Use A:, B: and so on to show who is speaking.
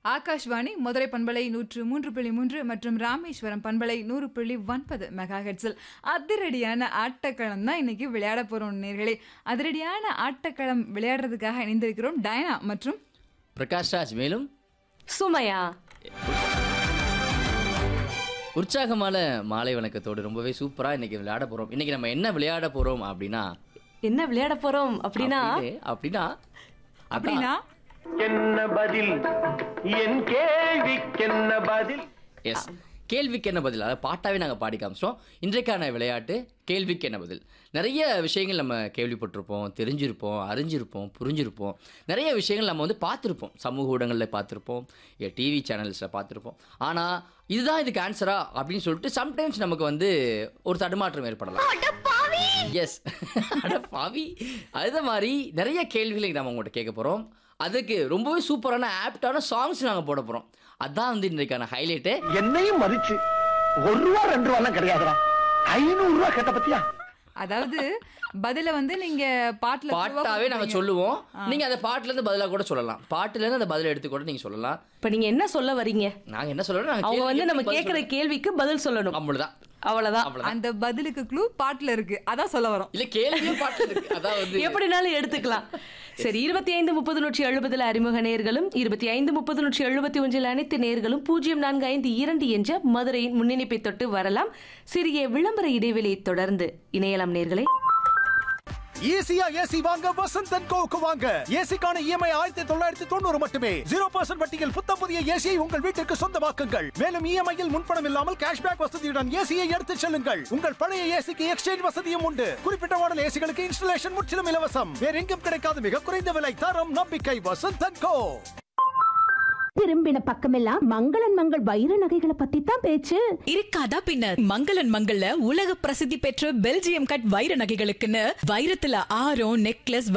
A: ஆகாஷ்வாணி மதுரை பண்பலை நூற்று மூன்று புள்ளி மூன்று மற்றும் ராமேஸ்வரம் பண்பலை நூறு புள்ளி ஒன்பது மெகா ஹெட்ஸில் அதிரடியான ஆட்டக்களம் தான் இன்னைக்கு விளையாட போறோம் நேர்களே அதிரடியான ஆட்டக்களம் விளையாடுறதுக்காக இணைந்திருக்கிறோம் டயனா மற்றும்
B: பிரகாஷ் ராஜ் மேலும்
C: சுமையா
B: உற்சாகமான மாலை வணக்கத்தோடு ரொம்பவே சூப்பரா இன்னைக்கு விளையாட போறோம் இன்னைக்கு நம்ம என்ன விளையாட போறோம் அப்படின்னா
C: என்ன விளையாட போறோம் அப்படின்னா
B: அப்படின்னு- அப்படின்னா
A: அப்படின்னா
D: என்ன பதில் என் கேள்விக்கென்ன பதில்
B: எஸ் கேள்விக்கு என்ன பதில் அதாவது பாட்டாவே நாங்கள் பாடி காமிச்சோம் இன்றைக்கான விளையாட்டு கேள்விக்கு என்ன பதில் நிறைய விஷயங்கள் நம்ம கேள்விப்பட்டிருப்போம் தெரிஞ்சிருப்போம் அறிஞ்சிருப்போம் புரிஞ்சிருப்போம் நிறைய விஷயங்கள் நம்ம வந்து பார்த்துருப்போம் சமூக ஊடகங்களில் பார்த்துருப்போம் டிவி சேனல்ஸில் பார்த்துருப்போம் ஆனால் இதுதான் இதுக்கு ஆன்சரா அப்படின்னு சொல்லிட்டு சம்டைம்ஸ் நமக்கு வந்து ஒரு தடுமாற்றம் ஏற்படலாம் எஸ் அட பாவி அது மாதிரி நிறைய கேள்விகளை நம்ம உங்கள்கிட்ட கேட்க போகிறோம் அதுக்கு ரொம்பவே சூப்பரான ஆப்டான சாங்ஸ் நாங்கள் போட போகிறோம் அதான் வந்து இன்றைக்கான ஹைலைட்டு
D: என்னையும் மதிச்சு ஒரு ரூபா ரெண்டு ரூபா கிடையாதுடா ஐநூறு ரூபா கேட்ட பத்தியா
A: அதாவது பதில வந்து நீங்க பாட்டுல
B: பாட்டாவே நாங்க சொல்லுவோம் நீங்க அந்த பாட்டுல இருந்து பதிலா கூட சொல்லலாம் பாட்டுல இருந்து அந்த பதில எடுத்து கூட நீங்க சொல்லலாம்
C: இப்ப நீங்க என்ன சொல்ல வரீங்க
B: நாங்க என்ன சொல்றோம் நாங்க
C: அவங்க வந்து
B: கேள்வி
C: நம்ம
B: கேட்டு
C: கேக்குற
B: பதில்
C: கேள்விக்கு பதில் சொல்லணும்
B: சொல்லணும். அவ்வளவுதான்
C: அவ்வளவுதான்
B: அவ்வளவுதான்
A: அந்த பதிலுக்கு க்ளூ பாட்டுல இருக்கு அதான் சொல்ல வரோம்
B: இல்ல கேள்வியே பாட்டுல இருக்கு அதான் வந்து
C: எப்படினாலும் எடுத்துக்கலாம் சரி இருபத்தி ஐந்து முப்பது நூற்றி எழுபதுல அறிமுக நேர்களும் இருபத்தி ஐந்து முப்பது நூற்றி எழுபத்தி ஒன்றில் அனைத்து நேர்களும் பூஜ்ஜியம் நான்கு ஐந்து இரண்டு என்ற மதுரையின் முன்னிணைப்பை தொட்டு வரலாம் சிறிய விளம்பர இடைவெளியை தொடர்ந்து இணையலாம் நேர்களே
E: ஈஸியா ஏசி வாங்க வசந்த் அண்ட் கோவுக்கு வாங்க ஏசிக்கான இஎம்ஐ ஆயிரத்தி தொள்ளாயிரத்தி தொண்ணூறு மட்டுமே ஜீரோ பர்சன்ட் வட்டியில் புத்தம் புதிய ஏசியை உங்கள் வீட்டிற்கு சொந்தமாக்குங்கள் மேலும் இஎம்ஐயில் முன்பணம் இல்லாமல் கேஷ்பேக் வசதியுடன் ஏசியை எடுத்துச் செல்லுங்கள் உங்கள் பழைய ஏசிக்கு எக்ஸ்சேஞ்ச் வசதியும் உண்டு குறிப்பிட்ட மாடல் ஏசிகளுக்கு இன்ஸ்டலேஷன் முற்றிலும் இலவசம் வேற எங்கும் கிடைக்காத மிக குறைந்த விலை தரம் நம்பிக்கை வசந்த் அண்ட் கோ
F: திரும்பின பக்கமெல்லாம் மங்களன் மங்கள் வைர நகைகளை பத்தி தான் பேச்சு
G: இருக்காதா பின்ன மங்களன் மங்கள்ல உலக பிரசித்தி பெற்ற பெல்ஜியம் கட் வைர நகைகளுக்குன்னு வைரத்துல ஆரம் நெக்லஸ்